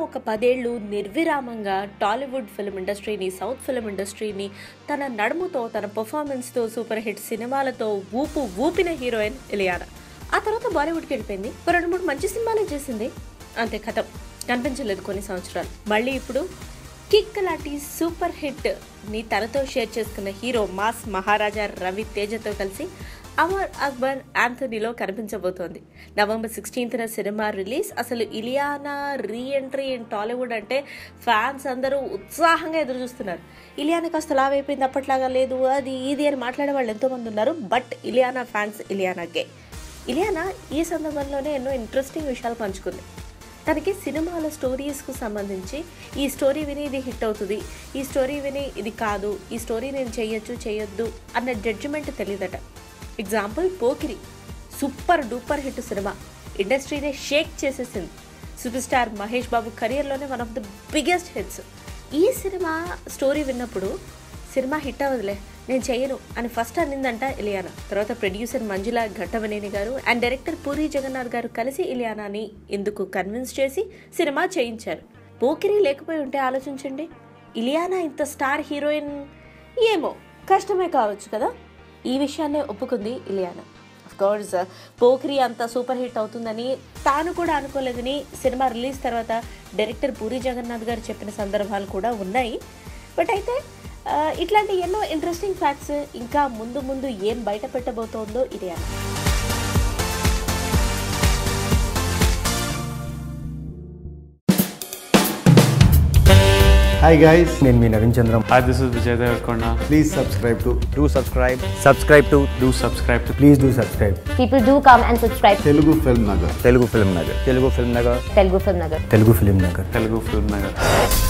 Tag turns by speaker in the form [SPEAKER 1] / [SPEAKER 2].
[SPEAKER 1] ఒక పదేళ్ళు నిర్విరామంగా టాలీవుడ్ ఫిల్మ్ ఇండస్ట్రీని సౌత్ ఫిల్మ్ ఇండస్ట్రీని తన నడుముతో తన పర్ఫార్మెన్స్తో సూపర్ హిట్ సినిమాలతో ఊపు ఊపిన హీరోయిన్ ఇలియానా ఆ తర్వాత బాలీవుడ్కి వెళ్ళిపోయింది ఒక రెండు మూడు మంచి సినిమాలే చేసింది అంతే కథం కనిపించలేదు కొన్ని సంవత్సరాలు మళ్ళీ ఇప్పుడు కిక్ లాంటి సూపర్ హిట్ ని తనతో షేర్ చేసుకున్న హీరో మాస్ మహారాజా రవి తేజతో కలిసి అమర్ అక్బర్ ఆంథనీలో కనిపించబోతోంది నవంబర్ సిక్స్టీన్త్న సినిమా రిలీజ్ అసలు Ileana re entry in Tollywood అంటే ఫ్యాన్స్ అందరూ ఉత్సాహంగా ఎదురు చూస్తున్నారు ఇలియానా కాస్త లావ్ అయిపోయింది అప్పట్లాగా లేదు అది ఇది అని మాట్లాడే వాళ్ళు ఎంతోమంది ఉన్నారు బట్ ఇలియానా ఫ్యాన్స్ ఇలియానాకే ఇలియానా ఈ సందర్భంలోనే ఎన్నో ఇంట్రెస్టింగ్ విషయాలు పంచుకుంది తనకి సినిమాల స్టోరీస్కు సంబంధించి ఈ స్టోరీ విని ఇది హిట్ అవుతుంది ఈ స్టోరీ విని ఇది కాదు ఈ స్టోరీ నేను చేయొచ్చు చేయొద్దు అన్న జడ్జిమెంట్ తెలియదట example Pokiri super duper hit సినిమా ఇండస్ట్రీనే షేక్ చేసేసింది సూపర్ స్టార్ మహేష్ బాబు కెరియర్లోనే one of the biggest hits ఈ సినిమా స్టోరీ విన్నప్పుడు సినిమా హిట్ అవ్వదులే నేను చేయను అని ఫస్ట్ అనిందంట ఇలియానా తర్వాత ప్రొడ్యూసర్ మంజుల ఘట్టమనేని గారు అండ్ డైరెక్టర్ పూరి జగన్నాథ్ గారు కలిసి ఇలియానాని ఇందుకు కన్విన్స్ చేసి సినిమా చేయించారు పోకిరి లేకపోయి ఉంటే ఆలోచించండి ఇలియానా ఇంత స్టార్ హీరోయిన్ ఏమో కష్టమే కావచ్చు కదా ఈ విషయాన్నే ఒప్పుకుంది ఇలియానా కోర్స్ పోఖ్రి అంత సూపర్ హిట్ అవుతుందని తాను కూడా అనుకోలేదని సినిమా రిలీజ్ తర్వాత డైరెక్టర్ పూరి జగన్నాథ్ గారు చెప్పిన సందర్భాలు కూడా ఉన్నాయి బట్ అయితే ఆ, ఇట్లాంటి ఎన్నో ఇంట్రెస్టింగ్ ఫ్యాక్ట్స్ ఇంకా ముందు ముందు ఏం బయట పెట్టబోతోందో ఇది అన్న
[SPEAKER 2] హాయ్ గైస్
[SPEAKER 3] నేను మీ Naveen Chandram
[SPEAKER 4] Hi, this is Vijay Devarkonda.
[SPEAKER 2] Please subscribe to
[SPEAKER 3] do subscribe subscribe to
[SPEAKER 4] Do subscribe to
[SPEAKER 3] please do subscribe
[SPEAKER 5] People do come and subscribe to
[SPEAKER 2] Telugu Film Nagar
[SPEAKER 3] Telugu Film Nagar Telugu Film Nagar
[SPEAKER 5] Telugu Film Nagar.
[SPEAKER 3] Telugu Film Nagar
[SPEAKER 4] Telugu Film Nagar.